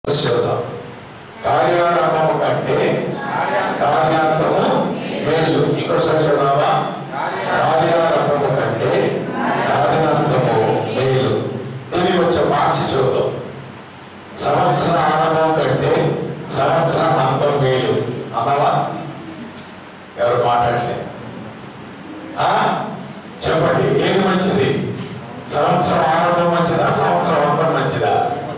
చూద్దాం కార్యారంభము కంటే కార్యాంతము మేలు ఇంకోసారి చదవా కార్యారంభము కంటే కార్యాంతము మేలు దీన్ని కొంచెం మార్చి చూద్దాం సంవత్సర ఆరంభం కంటే సంవత్సరం అంతం మేలు అన్నవా ఎవరు మాట్లాడలేదు ఆ? చెప్పండి ఏది మంచిది సంవత్సరం ఆరంభం మంచిదా సంవత్సరం అంతం మంచిదా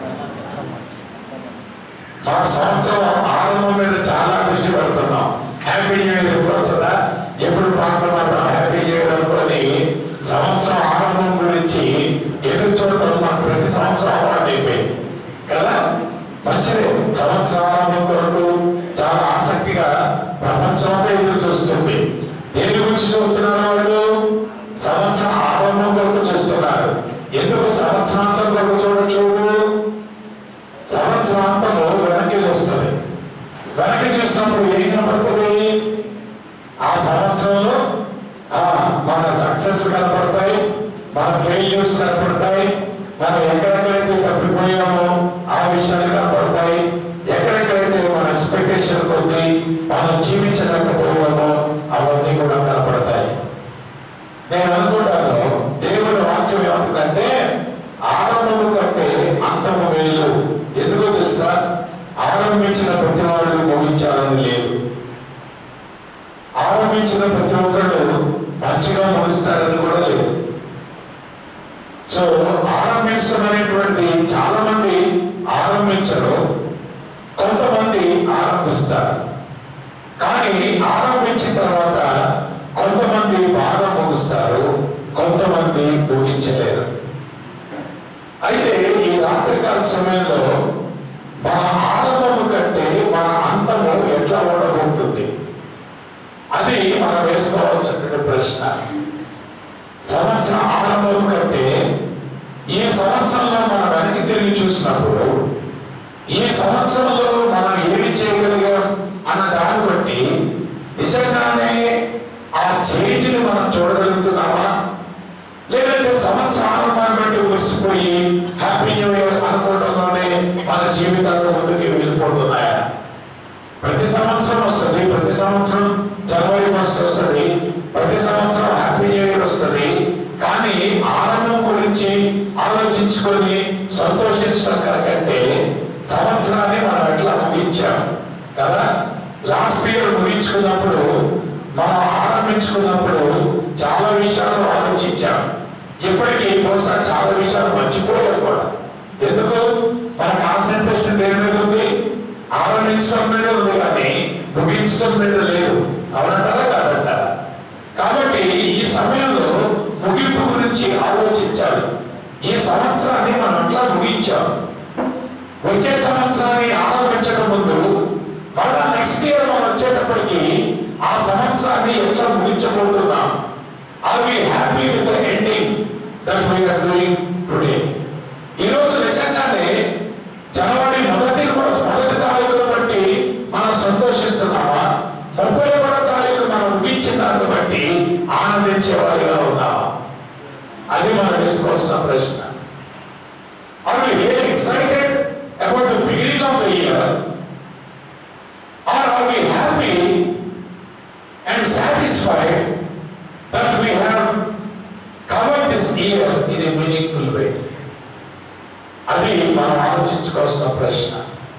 మా సంవత్సరం ఆరంభం మీద చాలా దృష్టి పెడుతున్నాం హ్యాపీ న్యూ ఇయర్ ఎప్పుడు వస్తుందా ఎప్పుడు పాడుతున్నాం హ్యాపీ న్యూ ఇయర్ అనుకొని సంవత్సరం ఆరంభం గురించి ఎదురు చూడటం మన ప్రతి సంవత్సరం అలవాటు అయిపోయింది కదా మంచిదే సంవత్సరం ఆరంభం కొరకు చాలా ఆసక్తిగా ప్రపంచం అంతా ఎదురు చూస్తుంది దేని గురించి చూస్తున్నారు వాళ్ళు సంవత్సరం ఆరంభం కొరకు చూస్తున్నారు ఎందుకు సంవత్సరాంతం కొరకు చూడట్లేదు సంవత్సరాంతము వెనక్కి చూస్తుంది వెనక్కి చూసినప్పుడు ఏం కనపడుతుంది ఆ సంవత్సరంలో ఆ, మన సక్సెస్ కనపడతాయి మన ఫెయిల్యూర్స్ కనపడతాయి మనం ఎక్కడెక్కడైతే తప్పిపోయామో ఆ విషయాలు కనపడతాయి ఎక్కడెక్కడైతే మన ఎక్స్పెక్టేషన్ కొద్ది మనం జీవించలేకపోయామో అవన్నీ కూడా కనపడతాయి నేను అనుకుంటాను దేవుని వాక్యం ఏమంటుందంటే ఆరంభము కంటే అంతము మేలు ఎందుకో తెలుసా ఆరంభించిన ప్రతి వాళ్ళు ముగించాలని లేదు ఆరంభించిన ప్రతి ఒక్కళ్ళు మంచిగా ముగిస్తారని కూడా లేదు సో ఆరంభించడం అనేటువంటిది చాలా మంది ఆరంభించరు కొంతమంది ఆరంభిస్తారు కానీ ఆరంభించిన తర్వాత కొంతమంది బాగా ముగుస్తారు కొంతమంది ముగించలేరు అయితే ఈ రాత్రికాల సమయంలో మన ఆరంభము కంటే మన అంతము ఎట్లా ఉండబోతుంది అది మనం వేసుకోవాల్సినటువంటి ప్రశ్న సంవత్సరం ఆరంభం కంటే ఈ సంవత్సరంలో మనం వెనక్కి తిరిగి చూసినప్పుడు ఈ సంవత్సరంలో మనం ఏమి చేయగలిగాం అన్న దాన్ని బట్టి నిజంగానే ఆ చేంజ్ని మనం చూడగలుగుతున్నామా లేదంటే సంవత్సరం ఆరంభాన్ని బట్టి మురిసిపోయి హ్యాపీ న్యూ ఇయర్ అనుకోవడంలోనే మన జీవితాలు ముందుకు వెళ్ళిపోతున్నాయా ప్రతి సంవత్సరం వస్తుంది ప్రతి సంవత్సరం జనవరి ఫస్ట్ వస్తుంది ప్రతి సంవత్సరం హ్యాపీ న్యూ ఇయర్ వస్తుంది కానీ ఆరంభం గురించి ఆలోచించుకొని సంతోషించడం కంటే సంవత్సరాన్ని మనం ఎట్లా ముగించాం కదా లాస్ట్ ఇయర్ ముగించుకున్నప్పుడు మనం ఆరంభించుకున్నప్పుడు చాలా విషయాలు ఆలోచించాం ఇప్పటికీ బహుశా చాలా విషయాలు మర్చిపోయాం కూడా ఎందుకు మన కాన్సన్ట్రేషన్ దేని మీద ఉంది ఆరంభించడం మీద ఉంది కానీ ముగించడం మీద లేదు అవునంటారా కాదంటారా కాబట్టి ఈ సమయంలో ముగింపు గురించి ఆలోచించాలి ఈ సంవత్సరాన్ని మనం ఎట్లా ముగించాం వచ్చే సంవత్సరాన్ని ఆరంభించక ముందు మళ్ళా నెక్స్ట్ ఇయర్ మనం వచ్చేటప్పటికి ఆ సంవత్సరాన్ని ఎట్లా ముగించబోతున్నాం are we happy with the ending that we are doing today ఈ రోజు నిజంగానే జనవరి మొదటి రోజు మొదటి తారీఖును బట్టి మనం సంతోషిస్తున్నామా ముప్పై ఒకటో తారీఖు మనం ముగించిన దాన్ని బట్టి ఆనందించే వారిగా ఉన్నామా అది మనం వేసుకోవాల్సిన ప్రశ్న are we real excited about the beginning of the year are are we happy and satisfied that we have covered this year in a meaningful way అది మనం ఆలోచించుకోవాల్సిన ప్రశ్న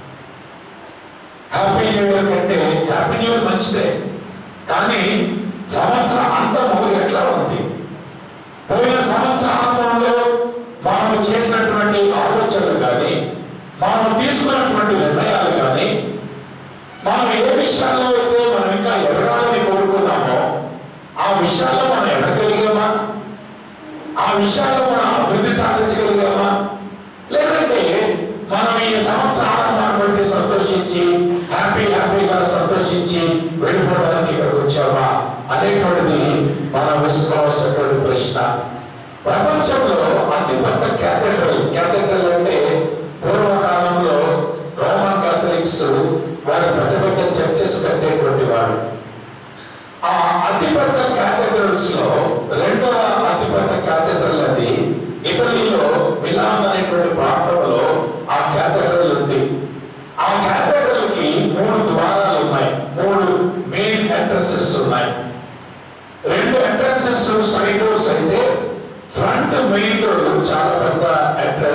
హ్యాపీ న్యూ ఇయర్ కంటే హ్యాపీ న్యూ ఇయర్ మంచిదే కానీ సంవత్సరం అంతము ఎట్లా ఉంది పోయిన సంవత్సరంలో మనం చేసినటువంటి ఆలోచనలు కానీ మనం తీసుకున్నటువంటి నిర్ణయాలు కానీ మనం ఏ విషయాల్లో అయితే మనం ఇంకా ఎదగాలని కోరుకున్నామో ఆ విషయాల్లో మనం ఎదగలిగామా ఆ విషయాల్లో మనం అభివృద్ధి సాధించగలిగామా లేదంటే మనం ఈ సంవత్సరాలను బట్టి సంతోషించి హ్యాపీ హ్యాపీగా సంతోషించి వెళ్ళిపోవడానికి ఇక్కడికి వచ్చామా అనేటువంటిది మనం వేసుకోవాల్సినటువంటి ప్రశ్న ప్రపంచంలో అతిపెద్ద క్యాథెడ్రల్ క్యాథెడ్రల్ అంటే పూర్వకాలంలో రోమన్ క్యాథలిక్స్ వారు పెద్ద పెద్ద చర్చెస్ కట్టేటువంటి వాడు ఆ అతిపెద్ద క్యాథెడ్రల్స్ లో రెండవ అతిపెద్ద క్యాథెడ్రల్ అది ఇటలీలో మిలాన్ అనేటువంటి ప్రాంతంలో ఆ క్యాథెడ్రల్ ఉంది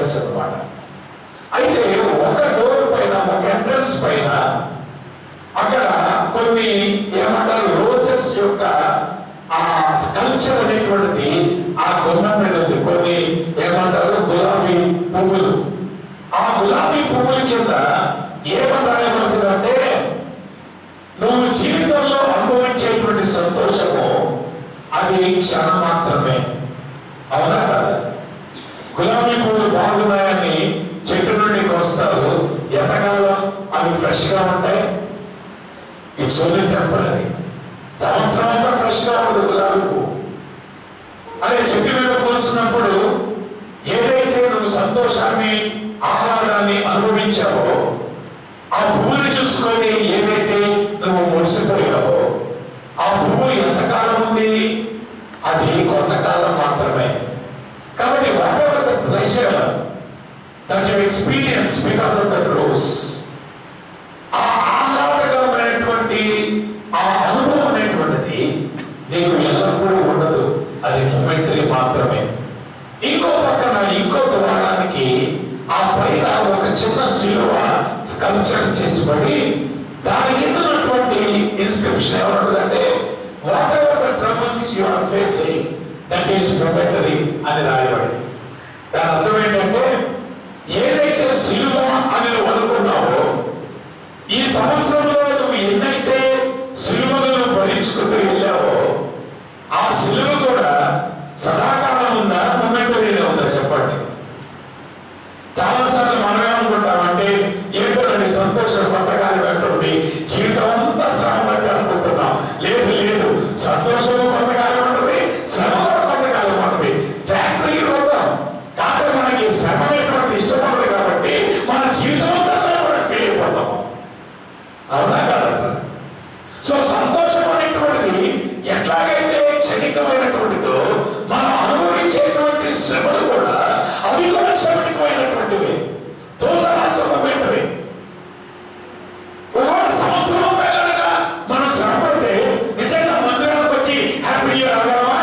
ఎంట్రన్స్ అన్నమాట అయితే ఒక డోర్ పైన ఒక ఎంట్రన్స్ పైన అక్కడ కొన్ని ఏమంటారు రోజెస్ యొక్క ఆ స్కల్చర్ అనేటువంటిది ఆ గుమ్మం మీద ఉంది కొన్ని ఏమంటారు గులాబీ పువ్వులు ఆ గులాబీ పువ్వుల కింద ఏమని రాయబడుతుందంటే నువ్వు జీవితంలో అనుభవించేటువంటి సంతోషము అది క్షణం మాత్రమే అవునా కదా గులాబీ పువ్వులు బాగున్నాయని చెట్టు నుండి కోస్తారు ఎంతకాలం అవి ఫ్రెష్ గా ఉంటాయి ఇట్స్ ఓన్లీ టెంపరీ సంవత్సరం అంతా ఫ్రెష్ గా ఉంటుంది గులాబీ పువ్వు అదే చెట్టు మీద కోసినప్పుడు ఏదైతే నువ్వు సంతోషాన్ని ఆహ్లాదాన్ని అనుభవించావో ఆ పువ్వుని చూసుకొని ఏదైతే నువ్వు మురిసిపోయావో ఆ పువ్వు ఎంతకాలం ఉంది అది కొంతకాలం మాత్రమే కాబట్టి whatever the pleasure that you experience because of that రోజ్ ఆ ఆహ్లాదకరమైనటువంటి ఆ అనుభవం అనేటువంటిది నీకు ఎల్లప్పుడూ ఉండదు అది మొమెంటరీ మాత్రమే ఇంకో పక్కన ఇంకో ద్వారానికి ఆ పైన ఒక చిన్న శిలువ స్కల్ప్చర్ చేసిబడి దాని కింద ఉన్నటువంటి ఇన్స్క్రిప్షన్ ఏమన్నదంటే whatever the troubles you are facing that is momentary అని రాయబడి దాని అర్థం ఏంటంటే ఏదైతే శిలువ అని నువ్వు అనుకున్నావో ఈ సంవత్సరంలో నువ్వు ఎన్నైతే సిలువలను భరించుకుంటూ వెళ్ళావో ఆ సిలువ కూడా సదాకాలం ఉందా మొమెంటరీగా ఉందా చెప్పండి చాలాసార్లు మనమే అనుకుంటామంటే ఏంటోనండి సంతోషం కొంతకాలం ఉంటుంది జీవితం అంతా శ్రమ పట్టి అనుకుంటున్నాం లేదు లేదు సంతోషము కొంతకాలం ఉంటుంది శ్రమ కూడా కొంతకాలం ఉంటుంది ఫ్యాక్టరీ పోతాం కాకపోతే మనకి శ్రమ అనేటువంటి ఇష్టపడదు కాబట్టి మన జీవితం అంతా శ్రమ పడి ఫెయిల్ అయిపోతాము అవునా కాదంట సో సంతోషం అనేటువంటిది ఎట్లాగైతే క్షణికమైనటువంటిదో మనం అనుభవించేటువంటి శ్రమలు కూడా అవి కూడా క్షణికమైనటువంటివి దోషరాల్సమైనవి ఒకవేళ సంవత్సరం అంతా కనుక మనం శ్రమపడితే నిజంగా మందిరానికి వచ్చి హ్యాపీ ఇయర్ అడగమా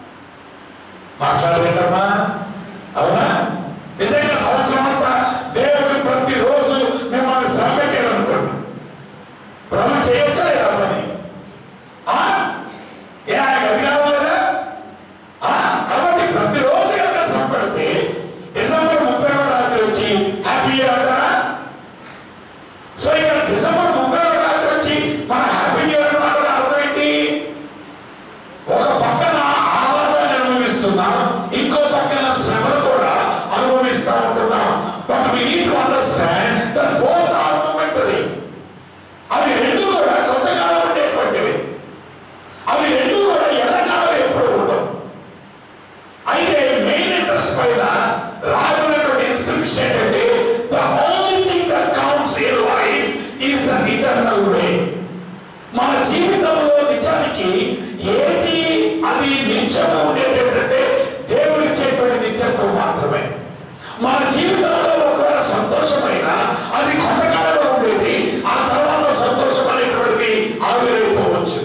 మాట్లాడలేదమ్మా అవునా నిజంగా సంవత్సరం అంతా దేవుడు ప్రతిరోజు మిమ్మల్ని శ్రమ పెట్టాడు అనుకోండి ప్రభు చేయొచ్చా లేదా పని ఆ? ఏ ఆయనకు అధికారం లేదా ఆ? కాబట్టి ప్రతిరోజు కనుక శ్రమ పెడితే డిసెంబర్ ముప్పై రాత్రి వచ్చి హ్యాపీ ఇయర్ అంటారా సో ఇక్కడ డిసెంబర్ ముప్పై రాత్రి వచ్చి మన హ్యాపీ ఇయర్ అంటారా అర్థం ఏంటి ఒక పక్కన ఆహ్లాదాన్ని అనుభవిస్తున్నాం ఇంకో పక్కన శ్రమను కూడా అనుభవిస్తూ ఉంటున్నాం but we need to understand that both are momentary అవి రెండు కూడా కొంతకాలం ఉండేటువంటివి అవి రెండు కూడా ఎల్లకాలం ఎప్పుడు ఉండవు అయితే మెయిన్ ఇంట్రెస్ట్ పైన రాబడినటువంటి ఇన్స్క్రిప్షన్ ఏంటంటే the only thing that counts in life is the eternal way మన జీవితంలో నిజానికి ఏది అది నిత్యంగా ఉండేటంటే దేవుడు ఇచ్చేటువంటి నిత్యత్వం మాత్రమే మన జీవితంలో ఒకవేళ సంతోషమైన అది కొంతకాలంలో ఉండేది ఆ తర్వాత సంతోషం అనేటువంటిది ఆవిరైపోవచ్చు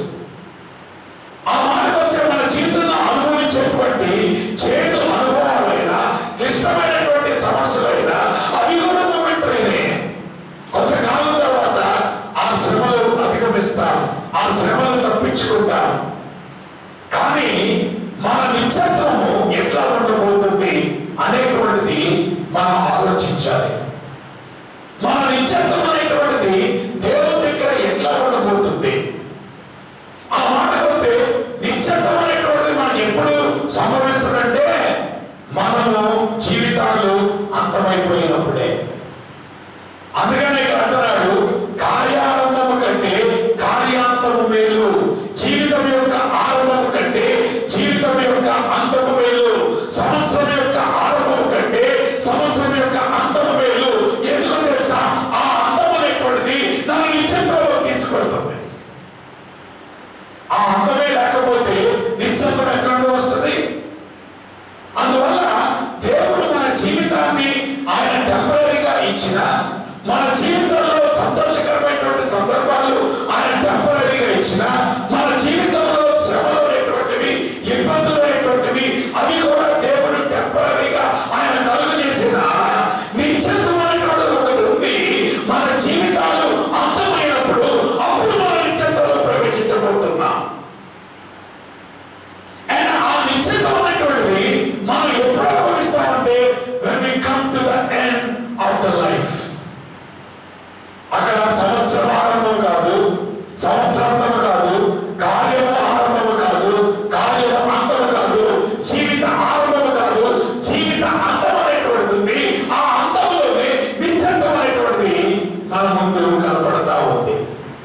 ఆ మాటకు వస్తే మన జీవితంలో అనుభవించేటువంటి చేదు అనుభవాలైనా క్లిష్టమైనటువంటి సమస్యలైనా అవి కూడా మొమెంటరీనే కొంతకాలం తర్వాత ఆ శ్రమలు అధిగమిస్తాం ఆ శ్రమలు తప్పించుకుంటాం కానీ మన నిత్యత్వము ఎట్లా ఉండబోతుంది అనేటువంటిది మనం ఆలోచించాలి మన నిత్యత్వం అనేటువంటిది దేవుని దగ్గర ఎట్లా ఉండబోతుంది ఆ మాటకు వస్తే నిత్యత్వం అనేటువంటిది మనకి ఎప్పుడు సంభవిస్తుందంటే మనము జీవితాలు అంతమైపోయినప్పుడే అందుకని ఇక్కడ అంటున్నాడు కార్యారంభము కంటే కార్యాంతము మేలు జీవితం యొక్క ఆరంభము కంటే జీవితం యొక్క అంతము మేలు సంవత్సరం యొక్క ఆరంభము కంటే సంవత్సరం యొక్క అంతము మేలు ఎందుకు తెలుసా ఆ అంతం అనేటువంటిది నన్ను నిశ్చితంలో తీసుకెళ్తుంది ఆ అంతమే లేకపోతే నిశ్చితం ఎక్కడ నుండి వస్తుంది అందువల్ల దేవుడు మన జీవితాన్ని ఆయన టెంపరీగా ఇచ్చిన మన జీవితంలో సంతోషకరమైనటువంటి సందర్భాలు ఆయన టెంపరీగా ఇచ్చిన మన జీవితంలో శ్రమలు అనేటువంటివి ఇబ్బందులు అనేటువంటివి అవి కూడా దేవుడు టెంపరీగా ఆయన కలుగు చేసిన మన ముందు కనపడతా ఉంది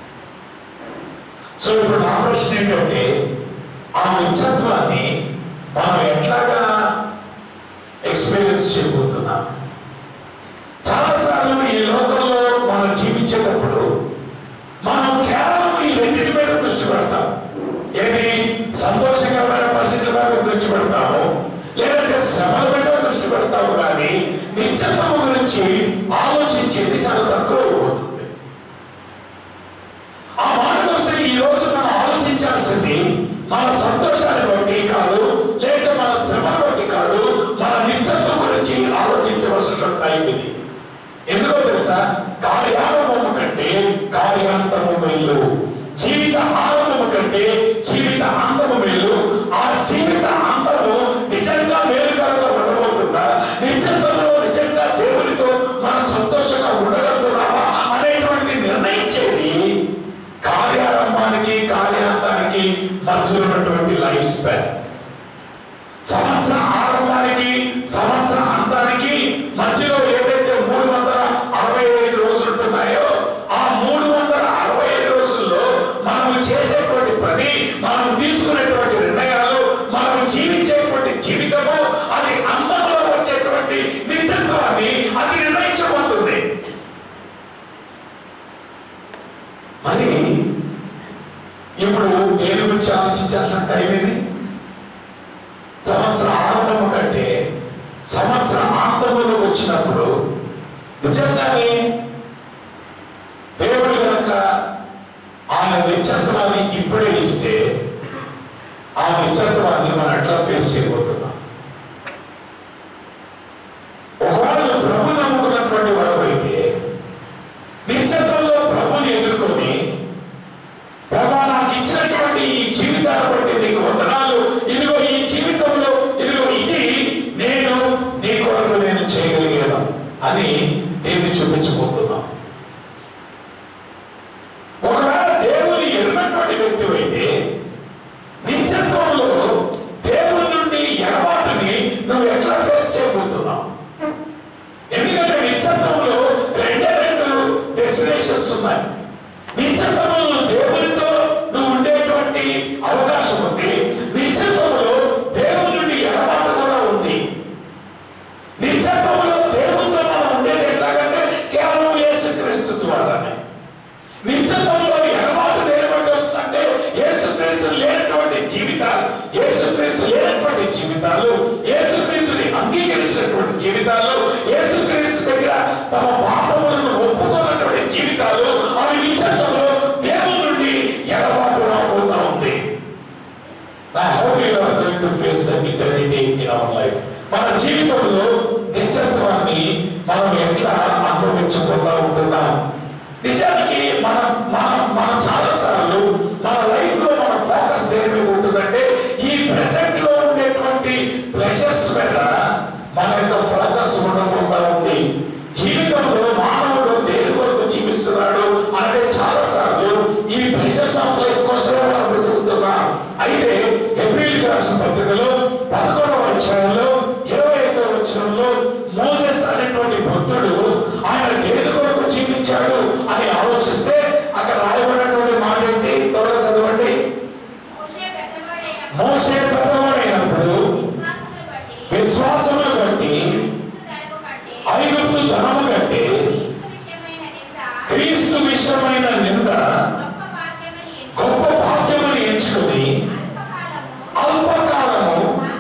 సో ఇప్పుడు నా ప్రశ్న ఏంటంటే ఆ నిత్యత్వాన్ని మనం ఎట్లాగా ఎక్స్పీరియన్స్ చేయబోతున్నాం చాలాసార్లు ఈ లోకంలో మనం జీవించేటప్పుడు మనం కేవలం ఈ రెండింటి మీద దృష్టి పెడతాం ఏది సంతోషకరమైన పరిస్థితుల మీద దృష్టి పెడతాము లేదంటే శ్రమల మీద దృష్టి పెడతాము కానీ నిత్యత్వం గురించి ఆలోచించేది చాలా తక్కువ అయిపోతుంది ఆ మాటకు వస్తే ఈ రోజు మనం ఆలోచించాల్సింది మన సంతోషాన్ని బట్టి కాదు లేక మన శ్రమను బట్టి కాదు మన నిత్యత్వం గురించి ఆలోచించవలసిన టైం ఇది ఎందుకో తెలుసా కార్యారంభము కంటే కార్యాంతము మేలు జీవిత ఆరంభము కంటే జీవిత అంతము మేలు ఆ జీవిత అంతము నిజంగా మేలుకరంగా ఉండబోతుందా నిజంలో నిజంగా దేవునితో మనం సంతోషంగా ఉండగలుగుతున్నామా అనేటువంటిది నిర్ణయించేది కార్యారంభానికి కార్యాంతానికి మధ్యలో ఉన్నటువంటి లైఫ్ స్పాన్ సంవత్సర ఆరంభానికి సంవత్సర అంతానికి మధ్యలో ఏదైతే మూడు వందల అరవై ఐదు రోజులు ఉంటున్నాయో ఆ మూడు వందల అరవై ఐదు రోజుల్లో మనం చేసేటువంటి పని మనం తీసుకునేటువంటి నిర్ణయాలు మనం జీవించేటువంటి జీవితము అది అంతంలో వచ్చేటువంటి నిత్యత్వాన్ని అది నిర్ణయించబోతుంది మరి ఇప్పుడు దేని గురించి ఆలోచించాల్సిన టైం ఇది సంవత్సరం ఆరంభము కంటే సంవత్సరం అంతములో వచ్చినప్పుడు నిజంగానే దేవుడు కనుక ఆయన నిశ్చత్వాన్ని ఇప్పుడే ఇస్తే ఆ నిశ్చత్వాన్ని మనం ఎట్లా ఫేస్ చేయబోతున్నాం ఒకవేళ నువ్వు ప్రభు నమ్ముకున్నటువంటి వాడు అయితే నిశ్చత్వంలో ప్రభుని ఎదుర్కొని ప్రభా నాకు ఇచ్చినటువంటి ఈ జీవితాన్ని బట్టి నీకు వందనాలు ఇదిగో ఈ జీవితంలో ఇదిగో ఇది నేను నీ కొరకు నేను చేయగలిగాను అని దేవుని చూపించబోతున్నాం ఒకవేళ దేవుని ఎరిగినటువంటి వ్యక్తి అయితే నిత్యత్వంలో దేవుని నుండి ఎడబాటుని నువ్వు ఎట్లా ఫేస్ చేయబోతున్నావు ఎందుకంటే నిత్యత్వంలో రెండే రెండు డెస్టినేషన్స్ ఉన్నాయి నిత్యత్వంలో దేవునితో నువ్వు ఉండేటువంటి అవకాశం ఉంది నిత్యత్వంలో దేవుని నుండి ఎడబాటు కూడా ఉంది నిత్యత్వంలో దేవునితో మనం ఉండేది ఎట్లాగంటే కేవలం యేసుక్రీస్తు ద్వారానే నిత్యత్వంలో ఎడబాటు దేని బట్టి వస్తుందంటే యేసుక్రీస్తు లేనటువంటి జీవితాలు యేసుక్రీస్తు లేనటువంటి జీవితాలు యేసుక్రీస్తుని అంగీకరించినటువంటి జీవితాలు యేసుక్రీస్తు దగ్గర తమ పాపములను ఒప్పుకున్నటువంటి జీవితాలు అవి నిత్యత్వంలో దేవుని నుండి ఎడబాటు రాబోతా ఉంది Now, how we are going to face the eternity in our life? మన జీవితంలో నిత్యత్వాన్ని మనం ఎట్లా అనుభవించకుండా ఉంటున్నాం నిజానికి మన మన మన చాలా సార్లు మన లైఫ్ లో మన ఫోకస్ దేని మీద ఉంటుందంటే ఈ ప్రెసెంట్ లో ఉండేటువంటి ప్లెజర్స్ మీద మన యొక్క ఫోకస్ ఉండకుండా ఉంది జీవితంలో మానవుడు దేని కొరకు జీవిస్తున్నాడు అంటే చాలా సార్లు ఈ ప్రెషర్స్ ఆఫ్ లైఫ్ కోసమే మనం బ్రతుకుతున్నాం అయితే ఏప్రిల్ రాసిన పత్రికలో పదకొండవ అధ్యాయంలో ఇరవై ఐదవ వచనంలో మోసెస్ అనేటువంటి భక్తుడు ఆయన దేని కొరకు జీవించాడు అని ఆలోచిస్తే అక్కడ రాయబడినటువంటి మాట ఏంటి త్వరగా చదవండి మోషే పెద్దవాడైనప్పుడు మోసే పెద్దవాడైనప్పుడు విశ్వాసమును బట్టి విశ్వాసమును బట్టి ఐగుప్తు ధనము కంటే ఐగుప్తు ధనము కంటే క్రీస్తు విషయమైన క్రీస్తు విషయమైన నింద నింద గొప్ప భాగ్యమని ఎంచి గొప్ప భాగ్యమని ఎంచుకుని అల్పకాలము అల్పకాలము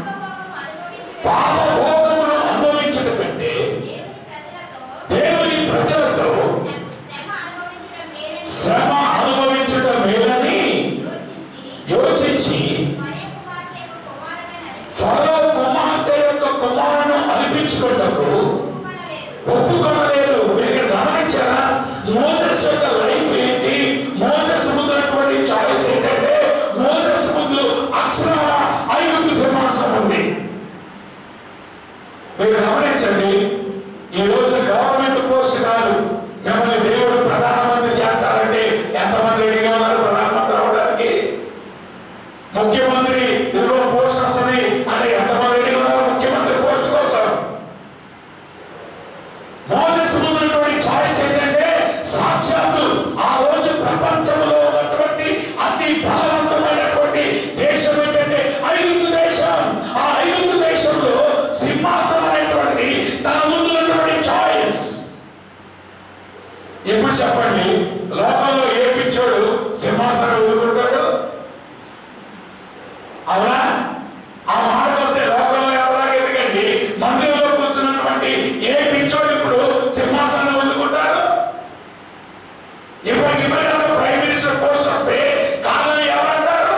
పాపభోగము అనుభవించుట పాపభోగమును అనుభవించడం కంటే దేవుని ప్రజలతో దేవుని ప్రజలతో శ్రమ అనుభవించడం మేలని శ్రమ అనుభవించడం మేలని యోచించి యోచించి మరే కుమార్తె యొక్క కుమారుడని ఫరో కుమార్తె యొక్క కుమారును అనిపించుకుంటకు ఒప్పుకొనలేదు ఒప్పుకొనలేదు మీరు గమనించారా మోసెస్ యొక్క లైఫ్ ఏంటి మోసెస్ ముందున్నటువంటి చాయిస్ ఏంటంటే మోసెస్ ముందు అక్షరాల ఐగుప్తు సింహాసనం ఉంది మీరు గమనించండి ఈ రోజు గవర్నమెంట్ పోస్ట్ కాదు మిమ్మల్ని దేవుడు ప్రధానమంత్రి చేస్తాడంటే ఎంతమంది రెడీగా ఉన్నారు ప్రధానమంత్రి అవడానికి ముఖ్యమంత్రి ఇదిగో పోస్ట్ వస్తుంది అని ఎంతమంది రెడీగా ఉన్నారు ముఖ్యమంత్రి పోస్ట్ కోసం మోసెస్ ముందున్నటువంటి చాయిస్ ఏంటంటే సాతాను చెప్పండి లోకంలో ఏ పిచ్చోడు సింహాసనం వదులుకుంటాడు అవునా ఆ మాటకు వస్తే లోకంలో ఎవరాగా ఎందుకండి మందిరంలో కూర్చున్నటువంటి ఏ పిచ్చోడు ఇప్పుడు సింహాసనం వదులుకుంటారు ఇప్పటికి ఇప్పటికంతా ప్రైమ్ మినిస్టర్ పోస్ట్ వస్తే కాదని ఎవరంటారు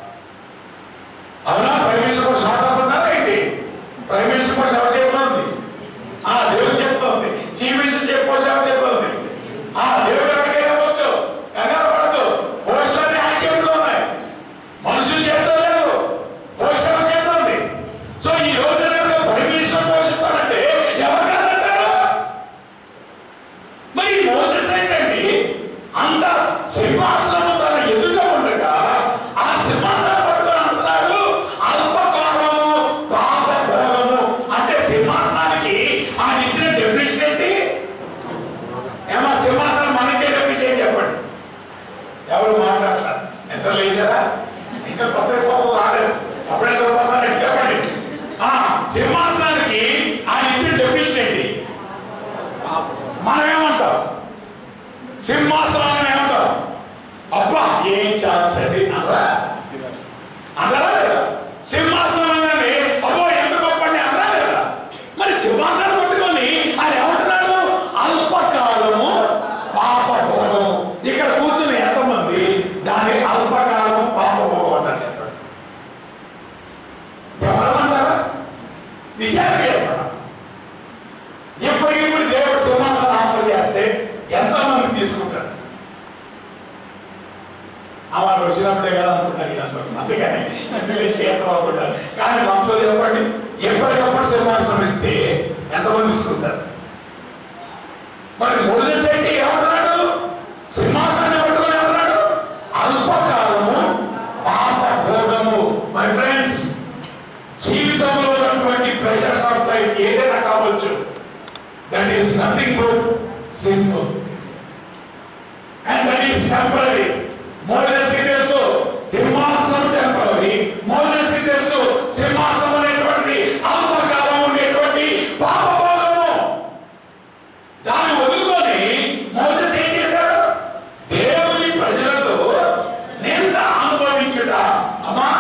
అవునా ప్రైమ్ మినిస్టర్ పోస్ట్ షార్ట్ అనుకున్నారా ఏంటి ప్రైమ్ మినిస్టర్ పోస్ట్ ఎవరి చేతిలో ఉంది ఆ దేవుడి చేతిలో ఉంది చీఫ్ మినిస్టర్ పోస్ట్ ఎవరి చేతిలో ఉంది ఆ దేవుడు ఎక్కడికైనా వచ్చు కంగారు పడద్దు పోస్టులన్నీ ఆయన చేతిలో ఉన్నాయి మనుషుల చేతిలో లేవు పోస్ట్ ఎవరి చేతిలో ఉంది సో ఈ రోజు రేపు ప్రైమ్ మినిస్టర్ పోస్ట్ ఇస్తానంటే ఎవరు కాదంటారు మరి మోసెస్ ఏంటండి అంత సింహాసనం తన ఎదుట ఉండగా ఆ సింహాసనం పట్టుకొని అంటున్నాడు అల్పకాలము పాప భోగము అంటే సింహాసనానికి ఆయన ఇచ్చిన డెఫినేషన్ ఏంటి ఏమా సింహాసనం మన ఇచ్చే డెఫినేషన్ చెప్పండి ఎవరు మాట్లాడతారు ఎంత లేచారా ఇంకా కొత్త సంవత్సరం రాలేదు అప్పుడే దొరుకుతున్నారండి చెప్పండి ఆ సింహాసనానికి ఆయన ఇచ్చిన డెఫినేషన్ ఏంటి మనం ఏమంటాం సింహాసనం ఏమంటాం అబ్బా ఏం ఛాన్స్ అండి అనరా అనరా లేదా సింహాసనం అనగానే అబ్బో ఎంత గొప్ప అండి అనరా లేదా మరి సింహాసనం పట్టుకొని ఆయన ఏమంటున్నాడు అల్పకాలము పాప భోగము ఇక్కడ కూర్చుని ఎంతమంది దాని అల్పకాలము పాప భోగం అంటారు చెప్పండి ఎవరమంటారా నిజానికి చెప్పండి ఇప్పటికిప్పుడు దేవుడు సింహాసనం ఆఫర్ చేస్తే ఎంతమంది తీసుకుంటారు అలా వచ్చినప్పుడే కదా అనుకుంటారు వీళ్ళందరూ అందుకని అందుకే చేద్దాం అనుకుంటారు కానీ మనసులో చెప్పండి ఎప్పటికప్పుడు సింహాసనం ఇస్తే ఎంతమంది తీసుకుంటారు మరి మోజెస్ ఏంటి ఏమంటున్నాడు సింహాసనాన్ని పట్టుకొని ఏమంటున్నాడు అల్పకాలము పాప భోగము మై ఫ్రెండ్స్ జీవితంలో ఉన్నటువంటి ప్రెషర్స్ ఆఫ్ లైఫ్ ఏదైనా కావచ్చు that is nothing but simple and that is temporary మోదర్స్కి తెలుసు సింహాసనం టెంపరీ మోదర్స్కి తెలుసు సింహాసనం అనేటువంటిది అల్పకాలం ఉండేటువంటి పాపభోగము దాన్ని వదులుకొని మోసెస్ ఏం చేశాడు దేవుని ప్రజలతో నింద అనుభవించుట అమ్మా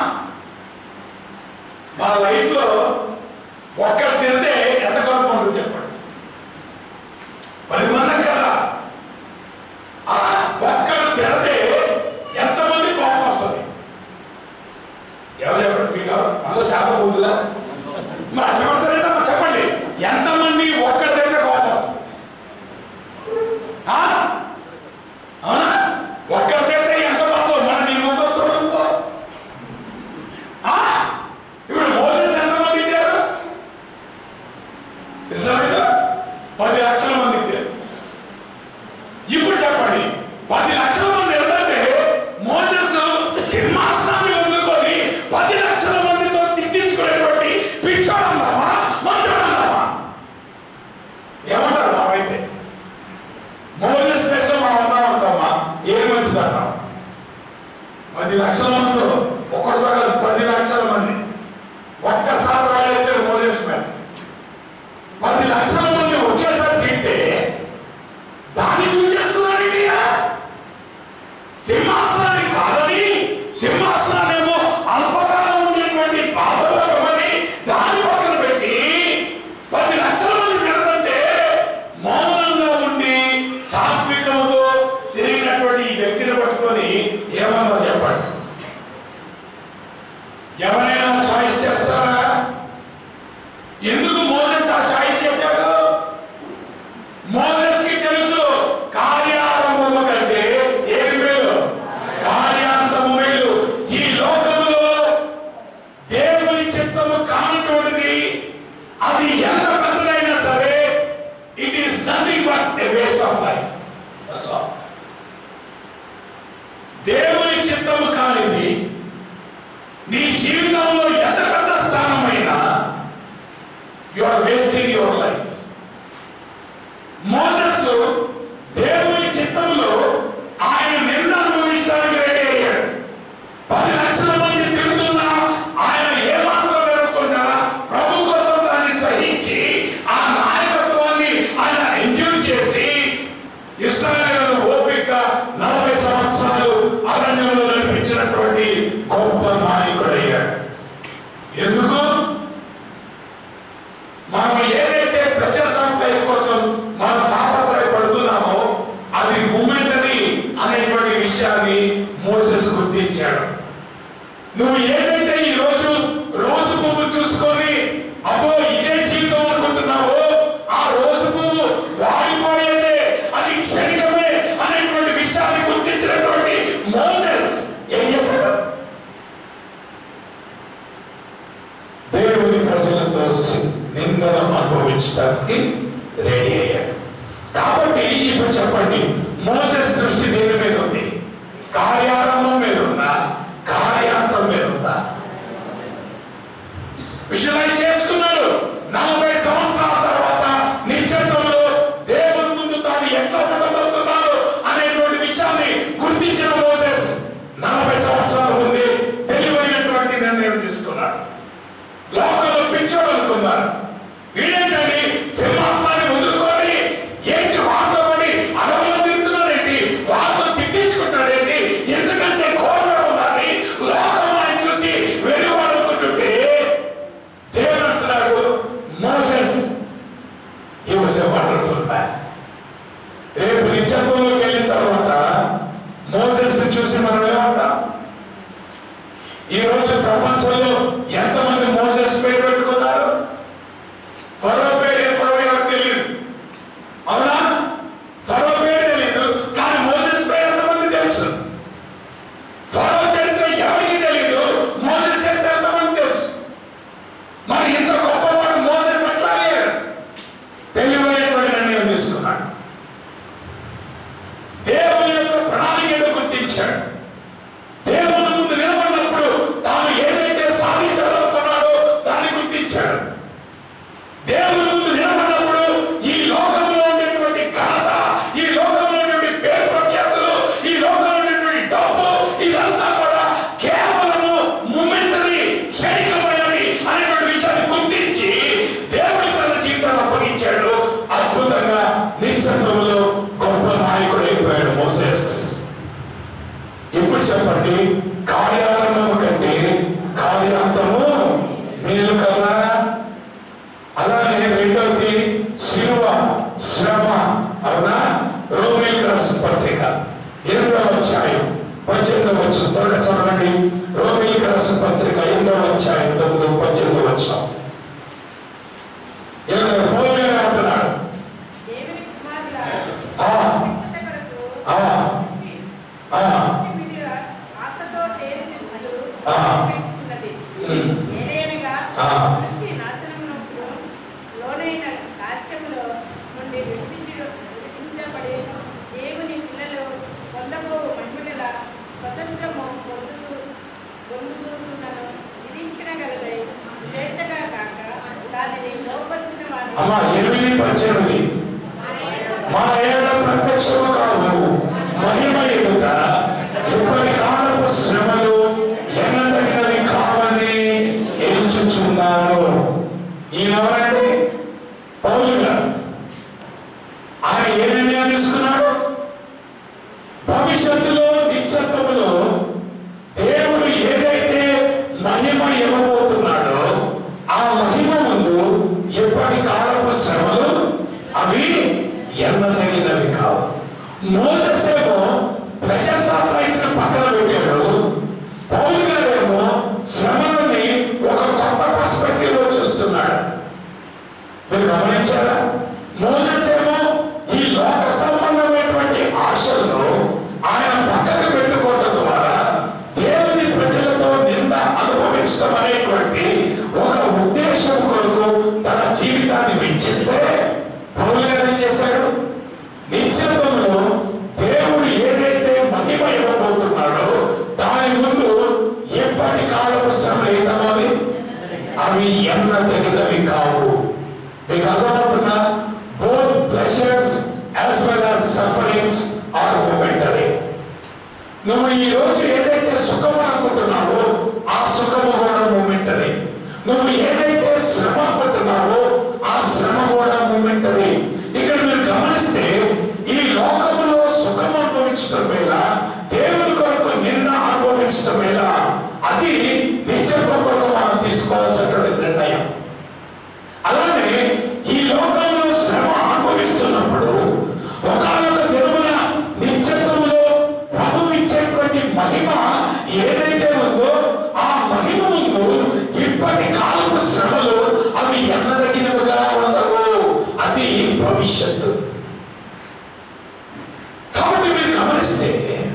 మా లైఫ్ లో ఒక్కరు తిరితే ఎంత గొప్ప ఉంటుంది చెప్పండి పది మంది కదా ఆ ఒక్కరు తిరితే ఎంతమంది కోపం వస్తుంది ఎవరు చెప్పండి మీకు అందరూ శాపం ఉంటుందా మరి అట్లా పడతారంటే చెప్పండి ఎంతమంది ఒక్కరు తిరితే కోపం వస్తుంది ఆ? అవునా ఒక్కరు తిరితే ఎంత బాధో మన నీ ముఖం చూడడంతో ఆ? ఇప్పుడు మోదీస్ ఎంతమంది ఇచ్చారు తెలుసా మీకు? పది లక్షల మంది ఇచ్చారు ఇప్పుడు చెప్పండి పది లక్షల మంది వెళ్తుంటే మోజస్ సింహాసనాన్ని వదులుకొని పది లక్షల మందితో తిట్టించుకునేటువంటి పిచ్చోడందామా మంచోడందామా ఏమంటారు మావైతే మోజస్ ప్లేస్ మనం ఉందా ఉంటామా ఏ మనిషి అన్నాం పది లక్షల మంది ఒకటి కాదు పది లక్షల మంది ఒక్కసారి వాళ్ళైతే మోజస్ మీద పది లక్షల మంది ఒకేసారి తింటే దాన్ని చూసేస్తున్నాడు ఈయన. సింహాసనాన్ని కాదని సింహాసనాన్నేమో అల్పకాలం ఉండేటువంటి పాపలోకమని దాని పక్కన పెట్టి పది లక్షల మంది తిరుగుతుంటే మౌనంగా ఉండి సాత్వికముతో తిరిగినటువంటి ఈ వ్యక్తిని పట్టుకొని ఏమన్నా చెప్పండి ఎవరైనా చాయిస్ చేస్తారా ఎందుకు మోదెస్ ఆ చాయిస్ చేశాడు మోదెస్కి తెలుసు కార్యారంభము కంటే ఏది మేలు కార్యాంతము మేలు ఈ లోకములో దేవుని చిత్తము కానటువంటిది అది ఎంత పెద్దదైనా సరే it is nothing but a waste of life that's all దేవుని చిత్తము కానిది నీ జీవితంలో నువ్వు ఏదైతే ఈ రోజు రోజు పువ్వు చూసుకొని అబ్బో ఇదే జీవితం అనుకుంటున్నావో ఆ రోజు పువ్వు వాడిపోయేదే అది క్షణికమే అనేటువంటి విషయాన్ని గుర్తించినటువంటి మోసెస్ ఏం చేశాడు దేవుని ప్రజలతో నిందను అనుభవించడానికి రెడీ అయ్యాడు కాబట్టి ఇప్పుడు చెప్పండి మోసెస్ దృష్టి దేని మీద ఉంది కార్యారంభం మీద ఉందా కార్యాంతం మీద ఉందా విజువలైజ్ చేసుకున్నాడు నలభై సంవత్సరాల తర్వాత నిశ్చితంలో దేవుని ముందు తాను ఎట్లా ఉండబోతున్నాడు అనేటువంటి విషయాన్ని గుర్తించిన మోసెస్ నలభై సంవత్సరాల ముందే తెలివైనటువంటి నిర్ణయం తీసుకున్నాడు లోకంలో పిచ్చోడు అనుకున్నారు వీడేంటండి సింహాసనాన్ని వదులుకొని ఏంటి వార్త పడి అడవుల్లో తిరుగుతున్నారేంటి వార్త తిట్టించుకుంటారేంటి ఎందుకంటే కోరలో ఉండాలి లోకం ఆయన చూసి వెలువడుకుంటుంటే దేవుడు అంటున్నాడు Moses he was a wonderful man రేపు నిత్యత్వంలోకి వెళ్ళిన తర్వాత మోసెస్ చూసి మనం ఏమంటాం ఈ రోజు ప్రపంచంలో ఎంతమంది మోసెస్ పేరు పెట్టుకున్నారు ఫరో పేరు ఎప్పుడో ఎవరికి తెలియదు అవునా ఫరో పేరు తెలియదు కానీ మోసెస్ పేరు ఎంతమంది తెలుసు ఫరో చరిత్ర ఎవరికి తెలియదు మోసెస్ చరిత్ర ఎంతమంది తెలుసు మరి ఇంత గొప్పవాడు మోసెస్ అట్లా అయ్యాడు తెలివైనటువంటి నిర్ణయం తీసుకున్నాడు దేవుని యొక్క ప్రణాళికను గుర్తించాడు దేవుని ముందు నిలబడినప్పుడు తాను ఏదైతే సాధించాలనుకున్నాడో దాన్ని గుర్తించాడు దేవుని ముందు నిలబడినప్పుడు ఈ లోకంలో ఉండేటువంటి ఘనత ఈ లోకంలో ఉండేటువంటి పేరు ప్రఖ్యాతులు ఈ లోకంలో ఉండేటువంటి డబ్బు ఇదంతా కూడా కేవలము మొమెంటరీ క్షణికమైనది అనేటువంటి విషయాన్ని గుర్తించి దేవుడి తన జీవితాన్ని అప్పగించాడు అద్భుతంగా నిశ్చత్వంలో గొప్ప నాయకుడు అయిపోయాడు మోసెస్ ఇప్పుడు చెప్పండి కార్యారంభము కంటే కార్యాంతము మేలు కదా అలానే రెండోది శిలువ శ్రమ అవునా రోమిల్ రాసిన పత్రిక ఎనిమిదవ అధ్యాయం పద్దెనిమిదవ వచ్చిన త్వరగా చదవండి రోమిల్ రాసిన పత్రిక ఎనిమిదవ అధ్యాయం తొమ్మిదవ పద్దెనిమిదవ వచ్చిన పౌలు గారు అంటున్నాడు దేవుని కుమారులారా, ఆ, వ్యక్తత కొరకు ఆ, ఆ, మీరు ఆశతో తేలినట్లు ఆ. పెట్టుచున్నది. ఉమ్. ఏలయనగా ఆ. సృష్టి నాశనమునకు లోనైన కాశ్యములో నుండి విడిపించ- విడిపించబడి దేవుని పిల్లలు పొందబో మహిమగల స్వతంత్రము పొందుతూ పొందుతున్నను విధించగలదై స్వేచ్ఛగా కాక దానిని లోపరిచిన వారి అమ్మా ఎనిమిది పద్దెనిమిది మా ఏళ్ళ ప్రత్యక్షము కావు మహిమ ఎదుట ఇప్పటి కాలపు శ్రమలు ఎన్నదగినవి కావని ఎంచుచున్నాను ఈయనెవరండి పౌలు గారు ఆయన ఏ నిర్ణయం తీసుకున్నాడు భవిష్యత్తులో నిశ్చత్వములో దేవుడు ఏదైతే మహిమ ఇవ్వబోతున్నాడో ఆ మహిమ ముందు ఎప్పటి కాలపు శ్రమలు అవి ఎన్నదగినవి కావు మోససేమో ప్లెజర్స్ ఆఫ్ లైఫ్ ని పక్కన పెట్టాడు పౌలు గారేమో శ్రమలని ఒక కొత్త పర్స్పెక్టివ్ లో చూస్తున్నాడు మీరు గమనించారా మోసెస్ ఏమో ఈ లోక సంబంధమైనటువంటి ఆశలను ఆయన పక్కన పెట్టుకోవడం ద్వారా దేవుని ప్రజలతో నింద అనుభవించడం అనేటువంటి ఒక ఉద్దేశం కొరకు తన జీవితాన్ని వెచ్చిస్తే పౌలు గారు ఏం చేశాడు నిశ్చితంలో దేవుడు ఏదైతే మహిమ ఇవ్వబోతున్నాడో దాని ముందు ఎప్పటి కాలపు శ్రమలు ఏంటన్నది అవి ఎన్న తగినవి కావు మీకు అర్థమవుతుందా both pleasures as well as sufferings are momentary నువ్వు ఈ రోజు ఏదైతే సుఖము అనుకుంటున్నావో ఆ సుఖము కూడా మొమెంటరీ నువ్వు ఏదైతే శ్రమ అనుకుంటున్నావో ఆ శ్రమ కూడా మొమెంటరీ ఇక్కడ మీరు గమనిస్తే ఈ లోకములో సుఖం అనుభవించడం వేళ దేవుని కొరకు నింద అనుభవించడం వేళ అది నిత్యత్వం కొరకు మనం తీసుకోవాల్సినటువంటి నిర్ణయం అలానే ఈ లోకంలో శ్రమ అనుభవిస్తున్నప్పుడు ఒకనొక దినమున నిత్యత్వంలో ప్రభు ఇచ్చేటువంటి మహిమ ఏదైతే ఉందో ఆ గమనిస్తే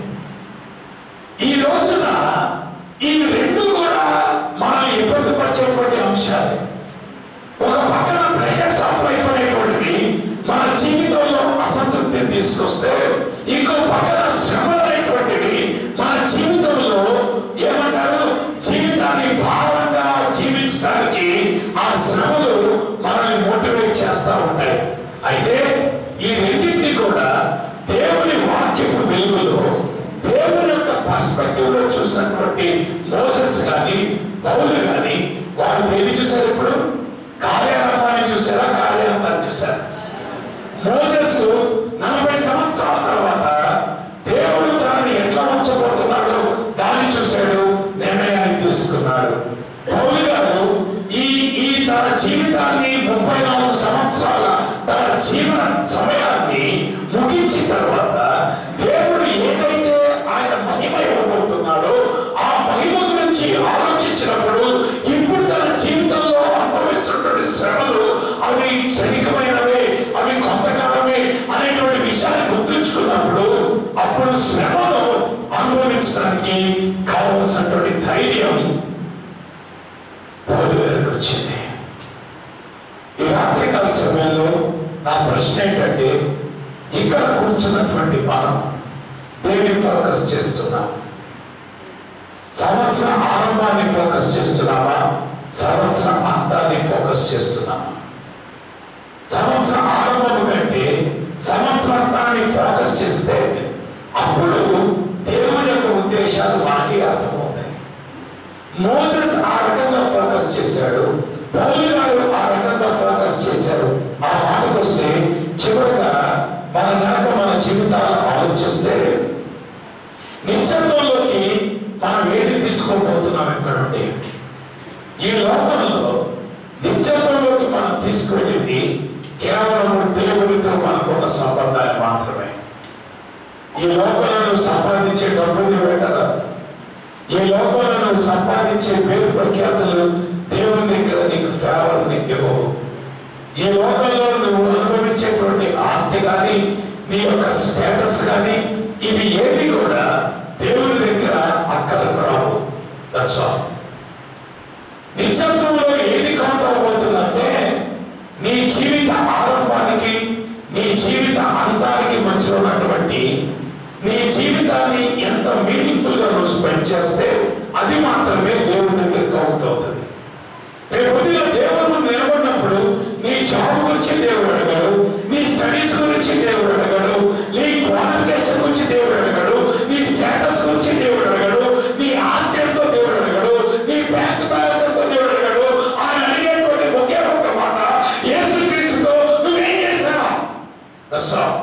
ఈ రోజున ఇవి రెండు కూడా మనల్ని ఇబ్బంది పరిచేటువంటి అంశాలు ఒక పక్కన ప్రెషర్స్ ఆఫ్ లైఫ్ అనేటువంటివి మన జీవితంలో అసంతృప్తిని తీసుకొస్తే ఇంకో పక్కన శ్రమలు అనేటువంటివి మన జీవితంలో ఏమంటారు జీవితాన్ని భారంగా జీవించడానికి ఆ శ్రమలు మనల్ని మోటివేట్ చేస్తూ ఉంటాయి అయితే ఈ రెండింటిని కూడా దేవుని వాక్యపు వెలుగులో దేవుని యొక్క పర్స్పెక్టివ్ లో చూసినటువంటి మోసెస్ కానీ పౌలు కానీ వారు దేని చూశారు ఇప్పుడు కార్యారంభాన్ని చూసారా కార్యాంతాన్ని చూసారా మోసెస్ నలభై సంవత్సరాల తర్వాత దేవుడు తనని ఎట్లా ఉంచబోతున్నాడు దాన్ని చూశాడు నిర్ణయాన్ని తీసుకున్నాడు పౌలు గారు ఈ ఈ తన జీవితాన్ని ముప్పై నాలుగు సంవత్సరాల తన జీవన సమయాన్ని ముగించిన తర్వాత దేవుడు ఏదైతే ఆయన మహిమ ఇవ్వబోతున్నాడో ఆ మహిమ గురించి ఆలోచించినప్పుడు ఇప్పుడు తన జీవితంలో అనుభవిస్తున్నటువంటి శ్రమలు అవి క్షణికమైనవే అవి కొంతకాలమే అనేటువంటి విషయాన్ని గుర్తుంచుకున్నప్పుడు అప్పుడు శ్రమను అనుభవించడానికి కావలసినటువంటి ధైర్యం పౌలు గారికి వచ్చింది ఈ రాత్రికాల సమయంలో నా ప్రశ్న ఏంటంటే ఇక్కడ కూర్చున్నటువంటి మనం దేన్ని ఫోకస్ చేస్తున్నాం సంవత్సరం ఆరంభాన్ని ఫోకస్ చేస్తున్నామా సంవత్సరం అంతాన్ని ఫోకస్ చేస్తున్నామా సంవత్సరం ఆరంభం కంటే సంవత్సరాంతాన్ని ఫోకస్ చేస్తే అప్పుడు దేవుని యొక్క ఉద్దేశాలు మనకి అర్థమవుతాయి మోసెస్ ఆ రకంగా ఫోకస్ చేశాడు పౌలు గారు ఆ రకంగా ఫోకస్ చేశారు ఆ మాటకు వస్తే చివరిగా మన కనుక మన జీవితాలు ఆలోచిస్తే నిత్యత్వంలోకి మనం ఏది తీసుకోబోతున్నాం ఇక్కడ నుండి ఈ లోకంలో నిత్యత్వంలోకి మనం తీసుకువెళ్ళింది కేవలం దేవునితో మనకున్న సంబంధాన్ని మాత్రమే ఈ లోకంలో నువ్వు సంపాదించే డబ్బుని పెట్టరా ఈ లోకంలో నువ్వు సంపాదించే పేరు ప్రఖ్యాతులు దేవుని దగ్గర నీకు ఫేవర్ నీకు ఇవ్వవు ఈ లోకంలో నువ్వు అనుభవించేటువంటి ఆస్తి కానీ నీ యొక్క స్టేటస్ కానీ ఇవి ఏవి కూడా దేవుని దగ్గర అక్కలకు రావు దట్స్ ఆల్ నిశ్శబ్దంలో ఏది కౌంట్ అవబోతుందంటే నీ జీవిత ఆరంభానికి నీ జీవిత అంతానికి మధ్యలో ఉన్నటువంటి నీ జీవితాన్ని ఎంత మీనింగ్ఫుల్ గా నువ్వు స్పెండ్ చేస్తే అది మాత్రమే దేవుని దగ్గర కౌంట్ అవుతుంది రేపు ఉదయం దేవుడు నిలబడినప్పుడు నీ జాబ్ గురించి దేవుడు అడగాడు నీ స్టడీస్ గురించి దేవుడు అడగాడు నీ క్వాలిఫికేషన్ గురించి దేవుడు అడగాడు నీ స్టేటస్ గురించి దేవుడు అడగాడు నీ ఆస్తి ఎంతో దేవుడు అడగాడు నీ బ్యాంక్ బ్యాలెన్స్ ఎంతో దేవుడు అడగాడు ఆయన అడిగేటువంటి ఒకే ఒక్క మాట యేసు క్రీస్తుతో నువ్వేం చేశావు దట్స్ ఆల్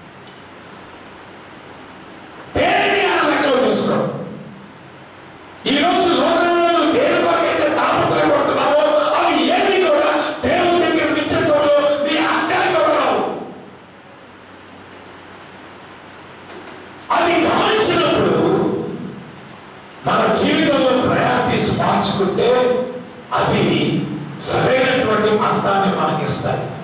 దేన్ని ఆయన లెక్కలో తీసుకో ఈ రోజు లోకంలో నువ్వు దేని కొరకైతే తాపత్రయపడుతున్నావో అవి ఏవి కూడా దేవుని దగ్గర నిత్యత్వంలో నీ అక్కడికి కూడా రావు అది గమనించినప్పుడు మన జీవితంలో ప్రయారిటీస్ మార్చుకుంటే అది సరైనటువంటి అంతాన్ని మనకిస్తాయి